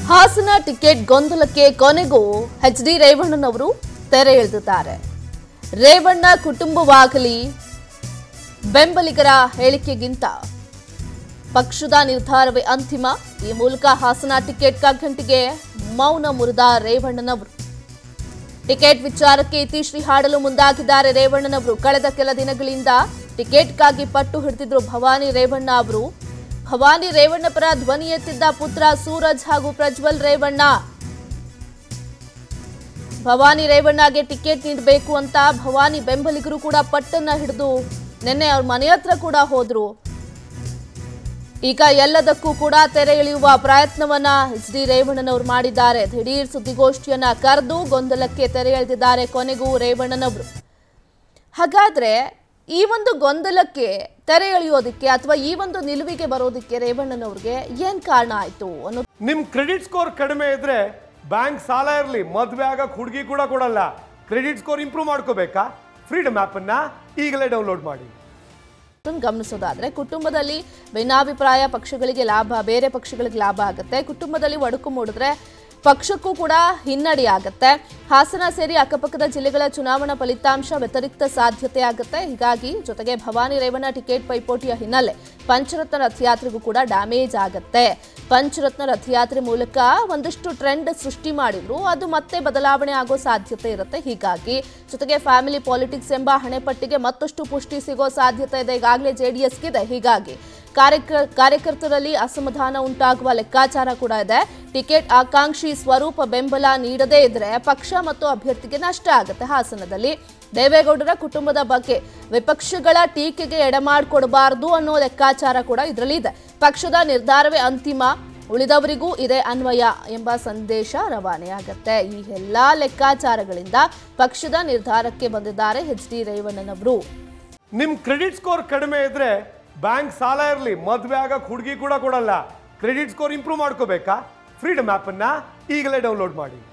Hassan ticket ಗೊಂದಲಕ್ಕೆ ಕೊನೆಗೂ H D ರೇವಣ್ಣನವರು ತೆರೆ ಎಳೆದಿದ್ದಾರೆ ರೇವಣ್ಣ ಕುಟುಂಬವಾಗಲಿ ಬೆಂಬಲಿಗರ ಹೇಳಿಕೆಗಿಂತ ಪಕ್ಷದ ನಿರ್ಧಾರವೇ ಅಂತಿಮ ಈ ಮೂಲಕ ಹಾಸನ ಟಿಕೆಟ್ ಕಗ್ಗಂಟಿಗೆ ಮೌನ ಮುರಿದ ರೇವಣ್ಣನವರು ಟಿಕೆಟ್ ವಿಚಾರಕ್ಕೆ ಇತಿಶ್ರೀ ಹಾಡಲು ಮುಂದಾಗಿದ್ದಾರೆ ರೇವಣ್ಣನವರು ಕಳೆದ ಕೆಲ ದಿನಗಳಿಂದ ಟಿಕೆಟ್ಗಾಗಿ ಪಟ್ಟು ಹಿಡಿದಿದ್ರು ಭವಾನಿ ರೇವಣ್ಣ ಅವರು ಭವಾನಿ ರೇವಣ್ಣ ಪರ ಧ್ವನಿ ಎತ್ತಿದ್ದ ಪುತ್ರ ಸೂರಜ್ ಹಾಗೂ ಪ್ರಜ್ವಲ್ ರೇವಣ್ಣ ಭವಾನಿ ರೇವಣ್ಣಗೆ ಟಿಕೆಟ್ ನೀಡಬೇಕು ಅಂತ ಭವಾನಿ ಬೆಂಬಲಿಗರು ಕೂಡ ಪಟ್ಟನ್ನ ಹಿಡಿದು ನಿನ್ನೆ ಅವ್ರ ಮನೆ ಹತ್ರ ಕೂಡ ಹೋದ್ರು ಈಗ ಎಲ್ಲದಕ್ಕೂ ಕೂಡ ತೆರೆ ಎಳೆಯುವ ಪ್ರಯತ್ನವನ್ನ ಎಚ್ ಡಿ ರೇವಣ್ಣನವರು ಮಾಡಿದ್ದಾರೆ ದಿಢೀರ್ ಸುದ್ದಿಗೋಷ್ಠಿಯನ್ನ ಕರೆದು ಗೊಂದಲಕ್ಕೆ ತೆರೆ ಎಳೆದಿದ್ದಾರೆ ಕೊನೆಗೂ ರೇವಣ್ಣನವರು ಹಾಗಾದ್ರೆ ಈ ಒಂದು ಗೊಂದಲಕ್ಕೆ ತೆರೆ ಎಳೆಯೋದಕ್ಕೆ ಅಥವಾ ಈ ಒಂದು ನಿಲುವಿಗೆ ಬರೋದಕ್ಕೆ ರೇವಣ್ಣನವ್ರಿಗೆ ಏನ್ ಕಾರಣ ಆಯ್ತು ಅನ್ನೋ ನಿಮ್ ಕ್ರೆಡಿಟ್ ಸ್ಕೋರ್ ಕಡಿಮೆ ಇದ್ರೆ ಬ್ಯಾಂಕ್ ಸಾಲ ಇರಲಿ ಮದುವೆ ಆಗಕ್ಕೆ ಹುಡುಗಿ ಕೂಡ ಕೊಡಲ್ಲ ಕ್ರೆಡಿಟ್ ಸ್ಕೋರ್ ಇಂಪ್ರೂವ್ ಮಾಡ್ಕೋಬೇಕಾ ಫ್ರೀಡಮ್ ಅನ್ನ ಈಗಲೇ ಡೌನ್ಲೋಡ್ ಮಾಡಿ ಅದನ್ನ ಗಮನಿಸೋದಾದ್ರೆ ಕುಟುಂಬದಲ್ಲಿ ಭಿನ್ನಾಭಿಪ್ರಾಯ ಪಕ್ಷಗಳಿಗೆ ಲಾಭ ಬೇರೆ ಪಕ್ಷಗಳಿಗೆ ಲಾಭ ಆಗುತ್ತೆ ಕುಟುಂಬದಲ್ಲಿ ಒಡಕು ಮೂಡಿದ್ರೆ ಪಕ್ಷಕ್ಕೂ ಕೂಡ ಹಿನ್ನಡೆ ಆಗುತ್ತೆ ಹಾಸನ ಸೇರಿ ಅಕ್ಕಪಕ್ಕದ ಜಿಲ್ಲೆಗಳ ಚುನಾವಣಾ ಫಲಿತಾಂಶ ವ್ಯತಿರಿಕ್ತ ಸಾಧ್ಯತೆ ಆಗುತ್ತೆ ಹೀಗಾಗಿ ಜೊತೆಗೆ ಭವಾನಿ ರೇವಣ್ಣ ಟಿಕೆಟ್ ಪೈಪೋಟಿಯ ಹಿನ್ನೆಲೆ ಪಂಚರತ್ನ ರಥಯಾತ್ರೆಗೂ ಕೂಡ ಡ್ಯಾಮೇಜ್ ಆಗುತ್ತೆ ಪಂಚರತ್ನ ರಥಯಾತ್ರೆ ಮೂಲಕ ಒಂದಷ್ಟು ಟ್ರೆಂಡ್ ಸೃಷ್ಟಿ ಮಾಡಿದ್ರು ಅದು ಮತ್ತೆ ಬದಲಾವಣೆ ಆಗೋ ಸಾಧ್ಯತೆ ಇರುತ್ತೆ ಹೀಗಾಗಿ ಜೊತೆಗೆ ಫ್ಯಾಮಿಲಿ ಪಾಲಿಟಿಕ್ಸ್ ಎಂಬ ಹಣೆಪಟ್ಟಿಗೆ ಮತ್ತಷ್ಟು ಪುಷ್ಟಿ ಸಿಗೋ ಸಾಧ್ಯತೆ ಇದೆ ಈಗಾಗಲೇ ಜೆಡಿಎಸ್ಗಿದೆ ಹೀಗಾಗಿ ಕಾರ್ಯಕ ಕಾರ್ಯಕರ್ತರಲ್ಲಿ ಅಸಮಾಧಾನ ಉಂಟಾಗುವ ಲೆಕ್ಕಾಚಾರ ಕೂಡ ಇದೆ ಟಿಕೆಟ್ ಆಕಾಂಕ್ಷಿ ಸ್ವರೂಪ ಬೆಂಬಲ ನೀಡದೇ ಇದ್ರೆ ಪಕ್ಷ ಮತ್ತು ಅಭ್ಯರ್ಥಿಗೆ ನಷ್ಟ ಆಗುತ್ತೆ ಹಾಸನದಲ್ಲಿ ದೇವೇಗೌಡರ ಕುಟುಂಬದ ಬಗ್ಗೆ ವಿಪಕ್ಷಗಳ ಟೀಕೆಗೆ ಎಡೆಮಾಡಿಕೊಡಬಾರದು ಅನ್ನೋ ಲೆಕ್ಕಾಚಾರ ಕೂಡ ಇದರಲ್ಲಿ ಇದೆ ಪಕ್ಷದ ನಿರ್ಧಾರವೇ ಅಂತಿಮ ಉಳಿದವರಿಗೂ ಇದೆ ಅನ್ವಯ ಎಂಬ ಸಂದೇಶ ರವಾನೆಯಾಗತ್ತೆ ಈ ಎಲ್ಲಾ ಲೆಕ್ಕಾಚಾರಗಳಿಂದ ಪಕ್ಷದ ನಿರ್ಧಾರಕ್ಕೆ ಬಂದಿದ್ದಾರೆ ಎಚ್ ಡಿ ರೇವಣ್ಣನವರು ನಿಮ್ ಕ್ರೆಡಿಟ್ ಸ್ಕೋರ್ ಕಡಿಮೆ ಇದ್ರೆ ಬ್ಯಾಂಕ್ ಸಾಲ ಇರಲಿ ಮದುವೆ ಆಗಕ್ಕೆ ಹುಡುಗಿ ಕೂಡ ಕೊಡಲ್ಲ ಕ್ರೆಡಿಟ್ ಸ್ಕೋರ್ ಇಂಪ್ರೂವ್ ಮಾಡ್ಕೋಬೇಕಾ ಫ್ರೀಡಮ್ ಅನ್ನ ಈಗಲೇ ಡೌನ್ಲೋಡ್ ಮಾಡಿ